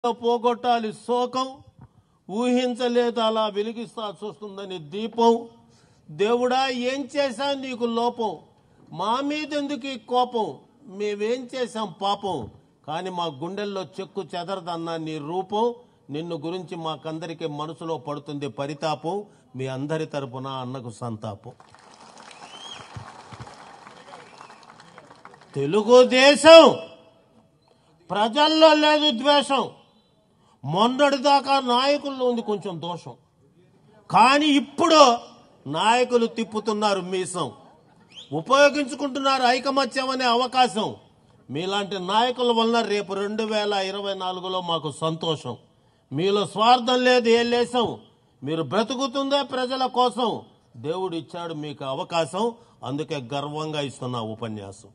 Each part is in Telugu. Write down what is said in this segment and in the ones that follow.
పోగొట్టాలి శోకం ఊహించలేదు అలా వెలిగిస్తాల్సి వస్తుందని దీపం దేవుడా ఏం చేశాం నీకు లోపం మా మీద ఎందుకు ఈ కోపం మేమేం చేశాం పాపం కానీ మా గుండెల్లో చెక్కు చెదరదన్న నీ రూపం నిన్ను గురించి మాకందరికీ మనసులో పడుతుంది పరితాపం మీ అందరి తరపున అన్నకు సంతాపం తెలుగుదేశం ప్రజల్లో లేదు ద్వేషం మొన్నటిదాకా నాయకుల్లో ఉంది కొంచెం దోషం కానీ ఇప్పుడు నాయకులు తిప్పుతున్నారు మీసం ఉపయోగించుకుంటున్నారు ఐకమత్యం అనే అవకాశం మీలాంటి నాయకుల వలన రేపు రెండు వేల ఇరవై నాలుగులో మాకు సంతోషం మీలో స్వార్థం లేదు ఏ లేసం మీరు బ్రతుకుతుందే ప్రజల కోసం దేవుడు ఇచ్చాడు మీకు అవకాశం అందుకే గర్వంగా ఇస్తున్నా ఉపన్యాసం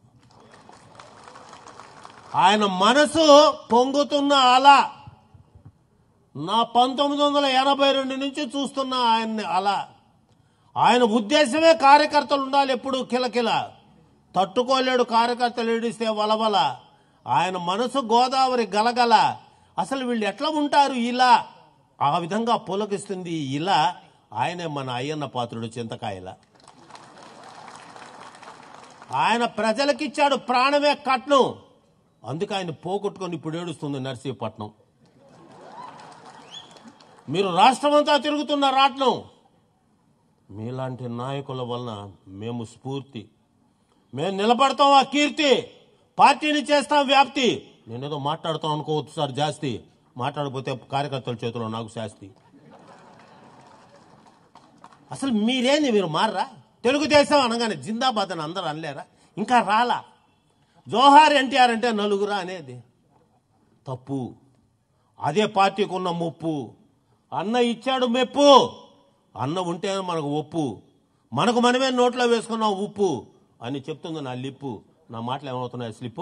ఆయన మనసు పొంగుతున్న అలా నా పంతొమ్మిది వందల ఎనభై రెండు నుంచి చూస్తున్న ఆయన్ని అలా ఆయన ఉద్దేశమే కార్యకర్తలు ఉండాలి ఎప్పుడు కిలకిల తట్టుకోలేడు కార్యకర్తలు ఏడిస్తే వలవల ఆయన మనసు గోదావరి గలగల అసలు వీళ్ళు ఎట్లా ఉంటారు ఇలా ఆ విధంగా పులకిస్తుంది ఇలా ఆయనే మన అయ్యన్న పాత్రుడు చింతకాయల ఆయన ప్రజలకిచ్చాడు ప్రాణమే కట్నం అందుకే ఆయన పోగొట్టుకొని ఇప్పుడు ఏడుస్తుంది నర్సీపట్నం మీరు రాష్ట్రమంతా తిరుగుతున్న రాట్నం మీలాంటి నాయకుల వలన మేము స్ఫూర్తి మేము నిలబడతాం ఆ కీర్తి పార్టీని చేస్తాం వ్యాప్తి నేనేదో మాట్లాడుతాం అనుకోవచ్చు సార్ జాస్తి మాట్లాడకపోతే కార్యకర్తల చేతిలో నాకు శాస్తి అసలు మీరేంది మీరు మారరా తెలుగుదేశం అనగానే జిందాబాద్ అని అందరూ అనలేరా ఇంకా రాలా జోహార్ ఎన్టీఆర్ అంటే నలుగురా అనేది తప్పు అదే పార్టీకి ఉన్న ముప్పు అన్న ఇచ్చాడు మెప్పు అన్న ఉంటే మనకు ఒప్పు మనకు మనమే నోట్లో వేసుకున్నాం ఉప్పు అని చెప్తుంది నా లిప్పు నా మాటలు ఏమవుతున్నాయి స్లిప్పు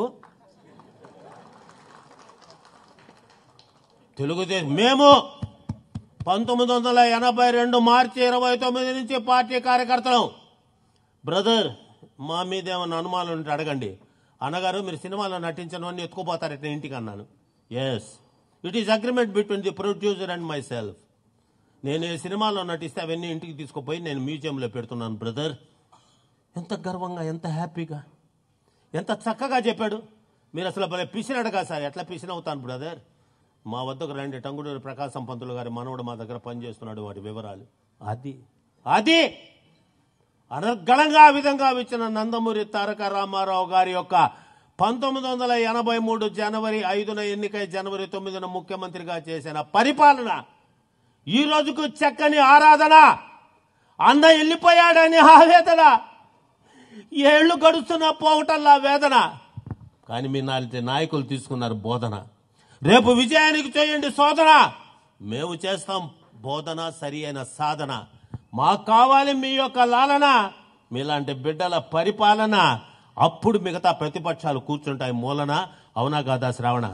తెలుగుదేశం మేము పంతొమ్మిది వందల ఎనభై రెండు మార్చి ఇరవై తొమ్మిది నుంచి పార్టీ కార్యకర్తలం బ్రదర్ మా మీద ఏమైనా అనుమానం ఉంటే అడగండి అన్నగారు మీరు సినిమాలో నటించడం ఎత్తుకుపోతారట ఇంటికి అన్నాను yes it is agreement between the producer and myself నేను ఈ సినిమాలో నటిస్తే అవన్నీ ఇంటికి తీసుకుపోయి నేను మ్యూజియంలో పెడుతున్నాను బ్రదర్ ఎంత గర్వంగా ఎంత హ్యాపీగా ఎంత చక్కగా చెప్పాడు మీరు అసలు భలే పిసినాడు కదా సార్ ఎట్లా పిసిన అవుతాను బ్రదర్ మా వద్దకు రండి టంగుడూరి ప్రకాశం పంతులు గారి మనవడు మా దగ్గర పనిచేస్తున్నాడు వాటి వివరాలు అది అది అనర్గళంగా ఆ విధంగా ఇచ్చిన నందమూరి తారక రామారావు గారి యొక్క పంతొమ్మిది వందల ఎనభై మూడు జనవరి ఐదున ఎన్నికై జనవరి తొమ్మిదిన ముఖ్యమంత్రిగా చేసిన పరిపాలన ఈ రోజుకు చక్కని ఆరాధన అన్న వెళ్ళిపోయాడని ఆవేదన ఏళ్లు గడుస్తున్న పోవటల్లా వేదన కానీ మీ నాటి నాయకులు తీసుకున్నారు బోధన రేపు విజయానికి చేయండి శోధన మేము చేస్తాం బోధన సరి అయిన సాధన మాకు కావాలి మీ యొక్క లాలన మీలాంటి బిడ్డల పరిపాలన అప్పుడు మిగతా ప్రతిపక్షాలు కూర్చుంటాయి మూలన అవునా కాదా శ్రావణ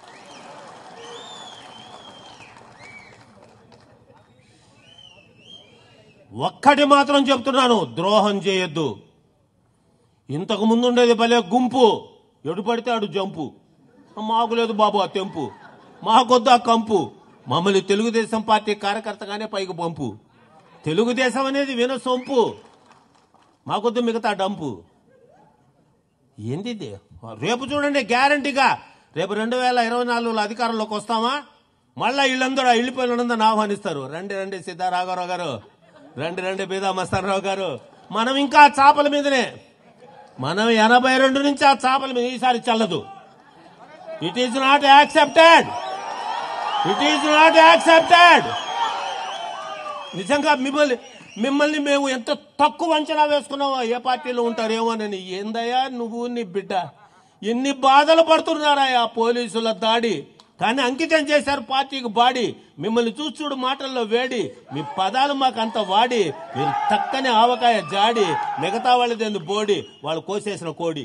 ఒక్కటి మాత్రం చెప్తున్నాను ద్రోహం చేయొద్దు ఇంతకు ముందు ఉండేది భలే గుంపు ఎడు పడితే అడు జంపు మాకు లేదు బాబు ఆ తెంపు మాకొద్దు ఆ కంపు మమ్మల్ని తెలుగుదేశం పార్టీ కార్యకర్తగానే పైకి పంపు తెలుగుదేశం అనేది విన సొంపు మాకొద్దు మిగతా డంపు ఏంది ఇది? రేపు చూడండి గ్యారంటీగా రేపు రెండు వేల ఇరవై నాలుగులో అధికారంలోకి వస్తామా మళ్ళా వీళ్ళందరూ వెళ్ళిపోయిన వాళ్ళందరిని ఆహ్వానిస్తారు రండి రండి సీతారాఘవరావు గారు రండి రండి బీదా మస్తానరావు గారు మనం ఇంకా ఆ చాపల మీదనే మనం ఎనభై రెండు నుంచి ఆ చాపల మీద ఈసారి చల్లదు it is not accepted it is not accepted నిజంగా మిమ్మల్ని మిమ్మల్ని మేము ఎంత తక్కువ అంచనా వేసుకున్నావో ఏ పార్టీలో ఉంటారేమోనని ఏందయ్యా నువ్వు నీ బిడ్డ ఎన్ని బాధలు పడుతున్నారా ఆ పోలీసుల దాడి కానీ అంకితం చేశారు పార్టీకి బాడి మిమ్మల్ని చూసి చూడు మాటల్లో వేడి మీ పదాలు మాకు అంత వాడి మీరు తక్కని ఆవకాయ జాడి మిగతా వాళ్ళది బోడి వాళ్ళు కోసేసిన కోడి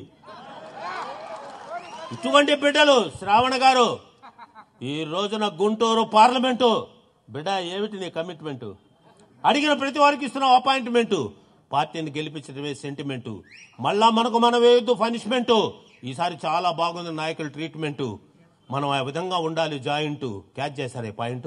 ఇటువంటి బిడ్డలు శ్రావణ గారు ఈ రోజున గుంటూరు పార్లమెంటు బిడ్డ ఏమిటి నీ కమిట్మెంట్ అడిగిన ప్రతి వారికి ఇస్తున్నావు అపాయింట్మెంట్ పార్టీని గెలిపించడమే సెంటిమెంటు మళ్ళా మనకు మనం వేయొద్దు పనిష్మెంట్ ఈసారి చాలా బాగుంది నాయకుల ట్రీట్మెంట్ మనం ఆ విధంగా ఉండాలి జాయింట్ క్యాచ్ చేశారు ఈ పాయింట్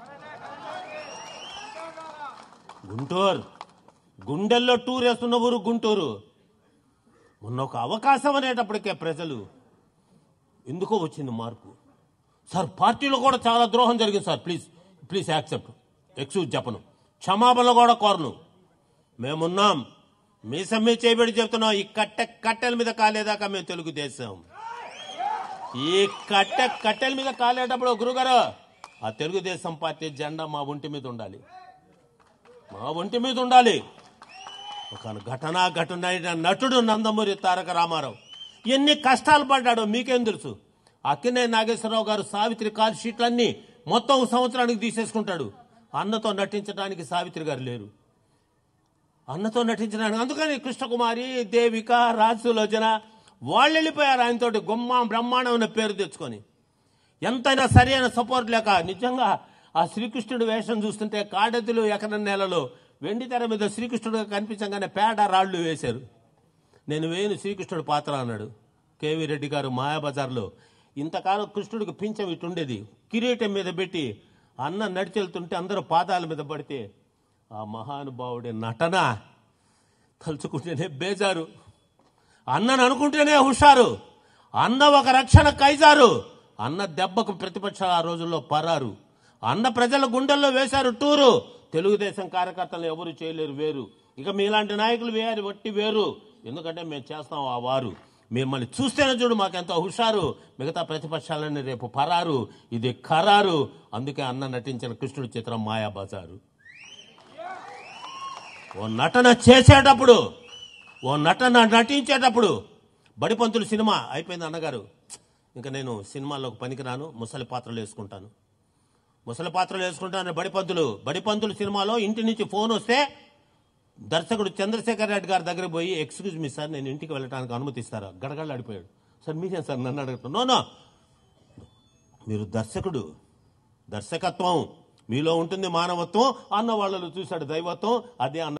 గుంటూరు గుండెల్లో టూర్ వేస్తున్న ఊరు గుంటూరు మొన్న ఒక అవకాశం అనేటప్పటికే ప్రజలు ఎందుకో వచ్చింది మార్పు సార్ పార్టీలో కూడా చాలా ద్రోహం జరిగింది sir please please accept excuse చెప్పను క్షమాపణ కూడా కోరను మేమున్నాం మీ సమ్మె చేయబడి చెప్తున్నాం ఈ కట్టె కట్టెల మీద కాలేదాకా మేము తెలుగుదేశం ఈ కట్టె కట్టెల మీద కాలేటప్పుడు గురుగారు ఆ తెలుగుదేశం పార్టీ జెండా మా ఒంటి మీద ఉండాలి మా ఒంటి మీద ఉండాలి ఒక ఘటనా ఘటన అయిన నటుడు నందమూరి తారక రామారావు ఎన్ని కష్టాలు పడ్డాడో మీకేం తెలుసు అక్కినే నాగేశ్వరరావు గారు సావిత్రి కాల్ షీట్లన్నీ మొత్తం సంవత్సరానికి తీసేసుకుంటాడు అన్నతో నటించడానికి సావిత్రి గారు లేరు అన్నతో నటించడానికి అందుకని కృష్ణకుమారి దేవిక రాజసులోచన వాళ్ళు వెళ్ళిపోయారు ఆయనతోటి గుమ్మ బ్రహ్మాండం అనే పేరు తెచ్చుకొని ఎంతైనా సరైన సపోర్ట్ లేక నిజంగా ఆ శ్రీకృష్ణుడి వేషం చూస్తుంటే కాడెతులు ఎకర నేలలో వెండి తెర మీద శ్రీకృష్ణుడు కనిపించగానే పేడ రాళ్ళు వేశారు నేను వేయను శ్రీకృష్ణుడు పాత్ర అన్నాడు కేవీ రెడ్డి గారు మాయాబజార్లో ఇంతకాలం కృష్ణుడికి పింఛం ఇటుండేది కిరీటం మీద పెట్టి అన్న నడిచెళ్తుంటే అందరూ పాదాల మీద పడితే ఆ మహానుభావుడి నటన తలుచుకుంటేనే బేజారు అన్నను అనుకుంటేనే హుషారు అన్న ఒక రక్షణ కైజారు అన్న దెబ్బకు ప్రతిపక్షాలు ఆ రోజుల్లో పరారు అన్న ప్రజల గుండెల్లో వేశారు టూరు తెలుగుదేశం కార్యకర్తలు ఎవరు చేయలేరు వేరు ఇక మీలాంటి నాయకులు వేయాలి వట్టి వేరు ఎందుకంటే మేము చేస్తాం ఆ వారు మిమ్మల్ని చూస్తేనే చూడు మాకెంతో హుషారు మిగతా ప్రతిపక్షాలన్నీ రేపు పరారు ఇది ఖరారు అందుకే అన్న నటించిన కృష్ణుడి చిత్రం మాయాబజారు ఓ నటన చేసేటప్పుడు ఓ నటన నటించేటప్పుడు బడిపంతులు సినిమా అయిపోయింది అన్నగారు ఇంకా నేను సినిమాల్లోకి పనికిరాను ముసలి పాత్రలు వేసుకుంటాను ముసలి పాత్రలు వేసుకుంటాను బడిపంతులు బడిపంతులు సినిమాలో ఇంటి నుంచి ఫోన్ వస్తే దర్శకుడు చంద్రశేఖర్ రెడ్డి గారి దగ్గర పోయి ఎక్స్క్యూజ్ మీ సార్ నేను ఇంటికి వెళ్ళడానికి అనుమతిస్తారా గడగడలాడిపోయాడు సార్ మీరేం సార్ నన్ను అడుగుతున్నా నో మీరు దర్శకుడు దర్శకత్వం మీలో ఉంటుంది మానవత్వం అన్న వాళ్ళలో చూశాడు దైవత్వం అదే అన్న